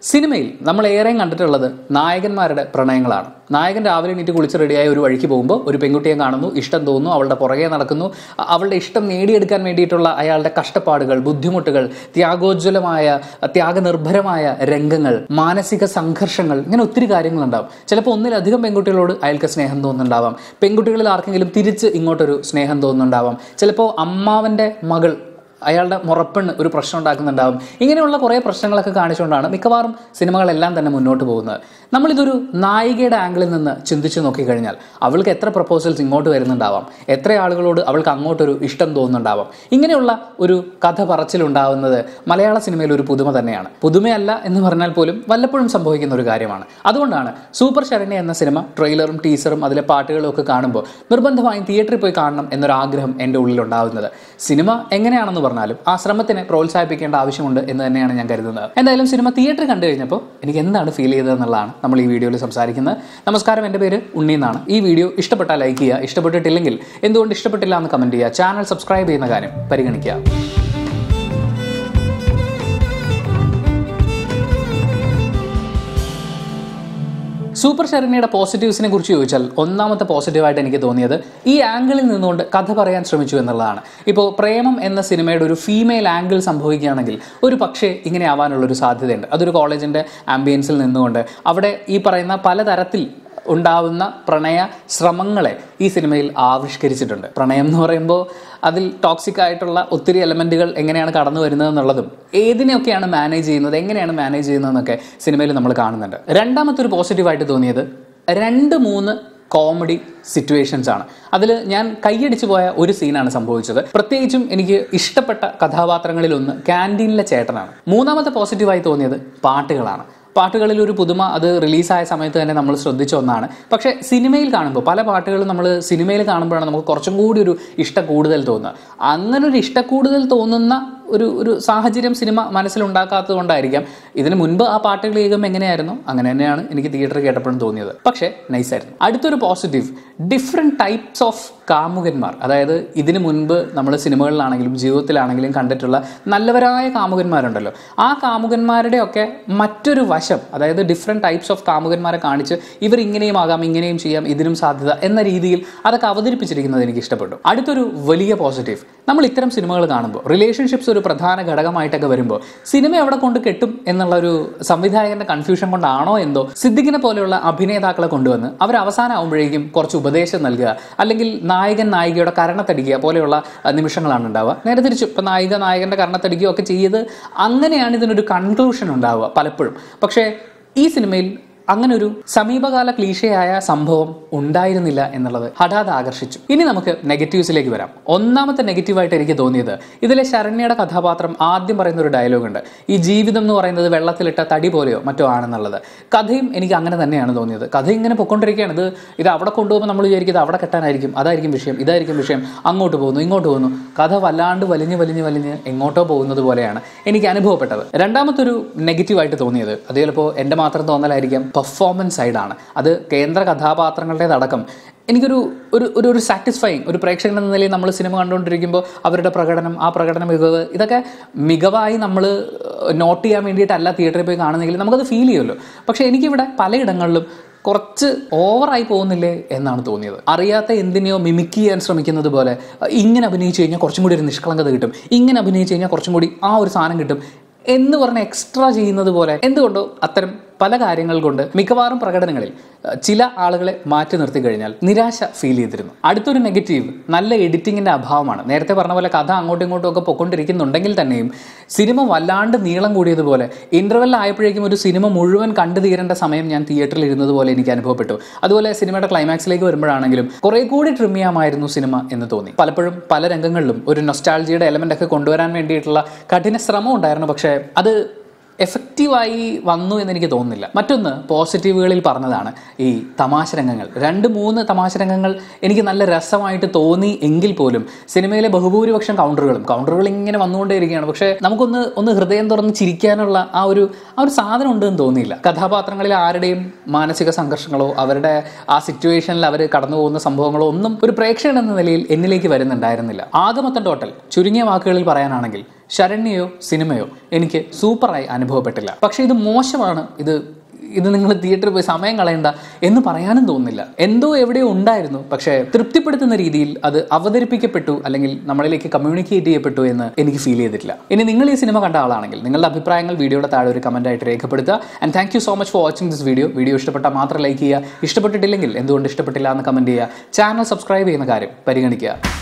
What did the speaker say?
സിനിമയിൽ നമ്മൾ ഏറെയും കണ്ടിട്ടുള്ളത് നായകന്മാരുടെ പ്രണയങ്ങളാണ് നായകൻ രാവിലെ എണീറ്റ് കുളിച്ച് റെഡിയായി ഒരു വഴിക്ക് പോകുമ്പോൾ ഒരു പെൺകുട്ടിയെ കാണുന്നു ഇഷ്ടം തോന്നുന്നു അവളുടെ പുറകെ നടക്കുന്നു അ- അവളുടെ ഇഷ്ടം നേടിയെടുക്കാൻ വേണ്ടിയിട്ടുള്ള അയാളുടെ കഷ്ടപ്പാടുകൾ ബുദ്ധിമുട്ടുകൾ ത്യാഗോജ്വലമായ ത്യാഗനിർഭരമായ രംഗങ്ങൾ മാനസിക സംഘർഷങ്ങൾ ഇങ്ങനെ ഒത്തിരി കാര്യങ്ങളുണ്ടാവും ചിലപ്പോൾ ഒന്നിലധികം പെൺകുട്ടികളോട് അയാൾക്ക് സ്നേഹം തോന്നുന്നുണ്ടാവാം പെൺകുട്ടികളിൽ ആർക്കെങ്കിലും തിരിച്ച് ഇങ്ങോട്ടൊരു സ്നേഹം തോന്നുന്നുണ്ടാവാം ചിലപ്പോൾ അമ്മാവൻ്റെ മകൾ അയാളുടെ മുറപ്പെണ്ണ് ഒരു പ്രശ്നം ഉണ്ടാക്കുന്നുണ്ടാവും ഇങ്ങനെയുള്ള കുറേ പ്രശ്നങ്ങളൊക്കെ കാണിച്ചുകൊണ്ടാണ് മിക്കവാറും സിനിമകളെല്ലാം തന്നെ മുന്നോട്ട് പോകുന്നത് നമ്മളിതൊരു നായികയുടെ ആംഗിളിൽ നിന്ന് ചിന്തിച്ചു നോക്കിക്കഴിഞ്ഞാൽ അവൾക്ക് എത്ര പ്രപ്പോസൽസ് ഇങ്ങോട്ട് വരുന്നുണ്ടാവാം എത്ര ആളുകളോട് അവൾക്ക് അങ്ങോട്ടൊരു ഇഷ്ടം തോന്നുന്നുണ്ടാവാം ഇങ്ങനെയുള്ള ഒരു കഥ പറച്ചിലുണ്ടാവുന്നത് മലയാള സിനിമയിൽ ഒരു പുതുമ തന്നെയാണ് പുതുമയല്ല എന്ന് പറഞ്ഞാൽ പോലും വല്ലപ്പോഴും സംഭവിക്കുന്ന ഒരു കാര്യമാണ് അതുകൊണ്ടാണ് സൂപ്പർ ശരണ്യ എന്ന സിനിമ ട്രെയിലറും ടീസറും അതിലെ പാട്ടുകളും ഒക്കെ കാണുമ്പോൾ നിർബന്ധമായും തിയേറ്ററിൽ പോയി കാണണം എന്നൊരു ആഗ്രഹം എൻ്റെ ഉള്ളിലുണ്ടാവുന്നത് സിനിമ എങ്ങനെയാണെന്ന് പറഞ്ഞാലും ആ ശ്രമത്തിനെ പ്രോത്സാഹിപ്പിക്കേണ്ട ആവശ്യമുണ്ട് എന്ന് തന്നെയാണ് ഞാൻ കരുതുന്നത് എന്തായാലും സിനിമ തിയേറ്ററിൽ കണ്ടു കഴിഞ്ഞപ്പോൾ എനിക്ക് എന്താണ് ഫീൽ ചെയ്തതെന്നുള്ളതാണ് നമ്മൾ ഈ വീഡിയോയിൽ സംസാരിക്കുന്നത് നമസ്കാരം എൻ്റെ പേര് ഉണ്ണി എന്നാണ് ഈ വീഡിയോ ഇഷ്ടപ്പെട്ടാൽ ലൈക്ക് ചെയ്യുക ഇഷ്ടപ്പെട്ടിട്ടില്ലെങ്കിൽ എന്തുകൊണ്ട് ഇഷ്ടപ്പെട്ടില്ല എന്ന് കമൻറ്റ് ചെയ്യുക ചാനൽ സബ്സ്ക്രൈബ് ചെയ്യുന്ന കാര്യം പരിഗണിക്കുക സൂപ്പർ ശരണ്യയുടെ പോസിറ്റീവ്സിനെ കുറിച്ച് ചോദിച്ചാൽ ഒന്നാമത്തെ പോസിറ്റീവായിട്ട് എനിക്ക് തോന്നിയത് ഈ ആംഗിളിൽ നിന്നുകൊണ്ട് കഥ പറയാൻ ശ്രമിച്ചു എന്നുള്ളതാണ് ഇപ്പോൾ പ്രേമം എന്ന സിനിമയുടെ ഒരു ഫീമെയിൽ ആംഗിൾ സംഭവിക്കുകയാണെങ്കിൽ ഒരു പക്ഷേ ഇങ്ങനെ ആവാനുള്ള ഒരു സാധ്യതയുണ്ട് അതൊരു കോളേജിൻ്റെ ആംബിയൻസിൽ നിന്നുകൊണ്ട് അവിടെ ഈ പറയുന്ന പലതരത്തിൽ ഉണ്ടാവുന്ന പ്രണയ ശ്രമങ്ങളെ ഈ സിനിമയിൽ ആവിഷ്കരിച്ചിട്ടുണ്ട് പ്രണയം എന്ന് പറയുമ്പോൾ അതിൽ ടോക്സിക് ആയിട്ടുള്ള ഒത്തിരി എലമെൻറ്റുകൾ എങ്ങനെയാണ് കടന്നു വരുന്നത് എന്നുള്ളതും ഏതിനെയൊക്കെയാണ് മാനേജ് ചെയ്യുന്നത് എങ്ങനെയാണ് മാനേജ് ചെയ്യുന്നതെന്നൊക്കെ സിനിമയിൽ നമ്മൾ കാണുന്നുണ്ട് രണ്ടാമത്തെ ഒരു പോസിറ്റീവായിട്ട് തോന്നിയത് രണ്ട് മൂന്ന് കോമഡി സിറ്റുവേഷൻസ് ആണ് അതിൽ ഞാൻ കൈയടിച്ചു പോയ ഒരു സീനാണ് സംഭവിച്ചത് പ്രത്യേകിച്ചും എനിക്ക് ഇഷ്ടപ്പെട്ട കഥാപാത്രങ്ങളിൽ ഒന്ന് ക്യാൻറ്റീനിലെ ചേട്ടനാണ് മൂന്നാമത്തെ പോസിറ്റീവായി തോന്നിയത് പാട്ടുകളാണ് പാട്ടുകളിൽ ഒരു പുതുമ അത് റിലീസായ സമയത്ത് തന്നെ നമ്മൾ ശ്രദ്ധിച്ച ഒന്നാണ് പക്ഷേ സിനിമയിൽ കാണുമ്പോൾ പല പാട്ടുകളും നമ്മൾ സിനിമയിൽ കാണുമ്പോഴാണ് നമുക്ക് കുറച്ചും കൂടി ഒരു ഇഷ്ട കൂടുതൽ തോന്നുക അങ്ങനെ ഒരു ഇഷ്ട കൂടുതൽ തോന്നുന്ന ഒരു ഒരു സാഹചര്യം സിനിമ മനസ്സിലുണ്ടാക്കാത്തത് കൊണ്ടായിരിക്കാം ഇതിന് മുൻപ് ആ പാട്ടുകൾ കേൾക്കുമ്പോൾ എങ്ങനെയായിരുന്നു അങ്ങനെ തന്നെയാണ് എനിക്ക് തിയേറ്ററിൽ കേട്ടപ്പോഴും തോന്നിയത് പക്ഷേ നൈസായിരുന്നു അടുത്തൊരു പോസിറ്റീവ് ഡിഫറെൻറ്റ് ടൈപ്സ് ഓഫ് കാമുകന്മാർ അതായത് ഇതിന് മുൻപ് നമ്മൾ സിനിമകളിലാണെങ്കിലും ജീവിതത്തിലാണെങ്കിലും കണ്ടിട്ടുള്ള നല്ലവരായ കാമുകന്മാരുണ്ടല്ലോ ആ കാമുകന്മാരുടെ ഒക്കെ മറ്റൊരു വശം അതായത് ഡിഫറെൻറ്റ് ടൈപ്സ് ഓഫ് കാമുകന്മാരെ കാണിച്ച് ഇവർ ഇങ്ങനെയും ആകാം ഇങ്ങനെയും ചെയ്യാം ഇതിനും സാധ്യത എന്ന രീതിയിൽ അതൊക്കെ അവതരിപ്പിച്ചിരിക്കുന്നത് എനിക്ക് ഇഷ്ടപ്പെട്ടു അടുത്തൊരു വലിയ പോസിറ്റീവ് നമ്മൾ ഇത്തരം സിനിമകൾ കാണുമ്പോൾ റിലേഷൻഷിപ്സ് ഒരു പ്രധാന ഘടകമായിട്ടൊക്കെ വരുമ്പോൾ സിനിമ എവിടെ കൊണ്ട് കെട്ടും എന്നുള്ള ഒരു സംവിധായകന്റെ കൺഫ്യൂഷൻ കൊണ്ടാണോ എന്തോ സിദ്ദിഖിനെ പോലെയുള്ള അഭിനേതാക്കളെ കൊണ്ടുവന്ന് അവർ അവസാനമാകുമ്പോഴേക്കും കുറച്ച് ഉപദേശം നൽകുക അല്ലെങ്കിൽ നായകൻ നായികയുടെ കരണത്തടിക്കുക പോലെയുള്ള അഹ്, നിമിഷങ്ങളാണ് ഉണ്ടാവുക നേരെ തിരിച്ചു ഇപ്പം നായിക നായകന്റെ കരണത്തടിക്കുകയോ ഒക്കെ ചെയ്ത് അങ്ങനെയാണ് ഇതിനൊരു കൺക്ലൂഷൻ ഉണ്ടാവുക പലപ്പോഴും പക്ഷേ ഈ സിനിമയിൽ അങ്ങനെ ഒരു സമീപകാല ക്ലീശയായ സംഭവം ഉണ്ടായിരുന്നില്ല എന്നുള്ളത് ഹഠാത് ആകർഷിച്ചു ഇനി നമുക്ക് നെഗറ്റീവ്സിലേക്ക് വരാം ഒന്നാമത്തെ നെഗറ്റീവായിട്ട് എനിക്ക് തോന്നിയത് ഇതിലെ ശരണ്യയുടെ കഥാപാത്രം ആദ്യം പറയുന്ന ഒരു ഡയലോഗ് ഉണ്ട് ഈ ജീവിതം എന്ന് പറയുന്നത് വെള്ളത്തിലിട്ട തടി പോലെയോ മറ്റോ ആണെന്നുള്ളത് കഥയും എനിക്ക് അങ്ങനെ തന്നെയാണ് തോന്നിയത് കഥ ഇങ്ങനെ പൊയ്ക്കൊണ്ടിരിക്കുകയാണ് ഇത് ഇത് അവിടെ കൊണ്ടുപോകുമ്പോൾ നമ്മൾ വിചാരിക്കും ഇത് അവിടെ കെട്ടാനായിരിക്കും അതായിരിക്കും വിഷയം ഇതായിരിക്കും വിഷയം അങ്ങോട്ട് പോകുന്നു ഇങ്ങോട്ട് പോകുന്നു കഥ വല്ലാണ്ട് വലിഞ്ഞ് വലിഞ്ഞ് വലിഞ്ഞ് എങ്ങോട്ടോ പോകുന്നത് പോലെയാണ് എനിക്ക് അനുഭവപ്പെട്ടത് രണ്ടാമത്തൊരു നെഗറ്റീവായിട്ട് തോന്നിയത് അത് ചിലപ്പോൾ എൻ്റെ മാത്രം തോന്നലായിരിക്കാം പെർഫോമൻസ് സൈഡാണ് അത് കേന്ദ്ര കഥാപാത്രങ്ങളുടേതടക്കം എനിക്കൊരു ഒരു ഒരു ഒരു സാറ്റിസ്ഫൈങ് ഒരു പ്രേക്ഷകൻ എന്ന നിലയിൽ നമ്മൾ സിനിമ കണ്ടുകൊണ്ടിരിക്കുമ്പോൾ അവരുടെ പ്രകടനം ആ പ്രകടന മികവ് ഇതൊക്കെ മികവായി നമ്മൾ നോട്ട് ചെയ്യാൻ വേണ്ടിയിട്ടല്ല തിയേറ്ററിൽ പോയി കാണുന്നെങ്കിൽ നമുക്കത് ഫീൽ ചെയ്യുമല്ലോ പക്ഷേ എനിക്കിവിടെ പലയിടങ്ങളിലും കുറച്ച് ഓവറായി പോകുന്നില്ലേ എന്നാണ് തോന്നിയത് അറിയാത്ത എന്തിനെയോ മിമിക് ചെയ്യാൻ ശ്രമിക്കുന്നത് പോലെ ഇങ്ങനെ അഭിനയിച്ചു കഴിഞ്ഞാൽ കുറച്ചും കൂടി ഒരു നിഷ്കളങ്കത കിട്ടും ഇങ്ങനെ അഭിനയിച്ചു കഴിഞ്ഞാൽ കുറച്ചും കൂടി ആ ഒരു സാധനം കിട്ടും എന്ന് പറഞ്ഞ് എക്സ്ട്രാ ചെയ്യുന്നത് പോലെ എന്തുകൊണ്ടോ അത്തരം പല കാര്യങ്ങൾ കൊണ്ട് മിക്കവാറും പ്രകടനങ്ങളിൽ അഹ്, ചില ആളുകളെ മാറ്റി നിർത്തി കഴിഞ്ഞാൽ നിരാശ ഫീൽ ചെയ്തിരുന്നു അടുത്തൊരു നെഗറ്റീവ് നല്ല എഡിറ്റിങ്ങിന്റെ അഭാവമാണ് നേരത്തെ പറഞ്ഞ പോലെ കഥ അങ്ങോട്ടും ഇങ്ങോട്ടും ഒക്കെ പൊക്കൊണ്ടിരിക്കുന്നുണ്ടെങ്കിൽ തന്നെയും സിനിമ വല്ലാണ്ട് നീളം കൂടിയതുപോലെ ഇന്റർവെൽ ആയപ്പോഴേക്കും ഒരു സിനിമ മുഴുവൻ കണ്ടു തീരേണ്ട സമയം ഞാൻ തിയേറ്ററിൽ ഇരുന്നത് പോലെ എനിക്ക് അനുഭവപ്പെട്ടു അതുപോലെ സിനിമയുടെ ക്ലൈമാക്സിലേക്ക് വരുമ്പോഴാണെങ്കിലും കുറെ കൂടി ട്രിം ചെയ്യാമായിരുന്നു സിനിമ എന്ന് തോന്നി പലപ്പോഴും പല രംഗങ്ങളിലും ഒരു നൊസ്റ്റാൾജിയുടെ എലമെന്റ് ഒക്കെ കൊണ്ടുവരാൻ വേണ്ടിയിട്ടുള്ള കഠിന ശ്രമം ഉണ്ടായിരുന്നു പക്ഷേ അത് എഫക്റ്റീവായി വന്നു എന്ന് എനിക്ക് തോന്നുന്നില്ല മറ്റൊന്ന് പോസിറ്റീവുകളിൽ പറഞ്ഞതാണ് ഈ തമാശ രംഗങ്ങൾ രണ്ട് മൂന്ന് തമാശ രംഗങ്ങൾ എനിക്ക് നല്ല രസമായിട്ട് തോന്നി എങ്കിൽ പോലും സിനിമയിലെ ബഹുഭൂരിപക്ഷം കൗണ്ടറുകളും കൗണ്ടറുകൾ ഇങ്ങനെ വന്നുകൊണ്ടേയിരിക്കുകയാണ് പക്ഷേ നമുക്കൊന്ന് ഒന്ന് ഹൃദയം തുറന്ന് ചിരിക്കാനുള്ള ആ ഒരു ആ ഒരു സാധനം ഉണ്ടെന്ന് തോന്നിയില്ല കഥാപാത്രങ്ങളിൽ ആരുടെയും മാനസിക സംഘർഷങ്ങളോ അവരുടെ ആ സിറ്റുവേഷനിൽ അവർ കടന്നു പോകുന്ന സംഭവങ്ങളോ ഒന്നും ഒരു പ്രേക്ഷകൻ എന്ന നിലയിൽ എന്നിലേക്ക് വരുന്നുണ്ടായിരുന്നില്ല ആകെ മൊത്തം ടോട്ടൽ ചുരുങ്ങിയ വാക്കുകളിൽ പറയാനാണെങ്കിൽ ശരണ്യയോ സിനിമയോ എനിക്ക് സൂപ്പറായി അനുഭവപ്പെട്ടില്ല പക്ഷേ ഇത് മോശമാണ് ഇത് ഇത് നിങ്ങൾ തിയേറ്ററിൽ പോയി സമയം കളയണ്ട എന്ന് പറയാനും തോന്നുന്നില്ല എന്തോ എവിടെയോ ഉണ്ടായിരുന്നു പക്ഷേ തൃപ്തിപ്പെടുത്തുന്ന രീതിയിൽ അത് അവതരിപ്പിക്കപ്പെട്ടു അല്ലെങ്കിൽ നമ്മളിലേക്ക് കമ്മ്യൂണിക്കേറ്റ് ചെയ്യപ്പെട്ടു എന്ന് എനിക്ക് ഫീൽ ചെയ്തിട്ടില്ല ഇനി നിങ്ങൾ ഈ സിനിമ കണ്ട ആളാണെങ്കിൽ നിങ്ങളുടെ അഭിപ്രായങ്ങൾ വീഡിയോയുടെ താഴെ ഒരു കമന്റ് ആയിട്ട് രേഖപ്പെടുത്തുക and thank you so much for watching this video video ഇഷ്ടപ്പെട്ടാൽ മാത്രം ലൈക്ക് ചെയ്യുക ഇഷ്ടപ്പെട്ടിട്ടില്ലെങ്കിൽ എന്തുകൊണ്ട് ഇഷ്ടപ്പെട്ടില്ല എന്ന് കമന്റ് ചെയ്യുക ചാനൽ സബ്സ്ക്രൈബ് ചെയ്യുന്ന കാര്യം പരിഗണിക്കുക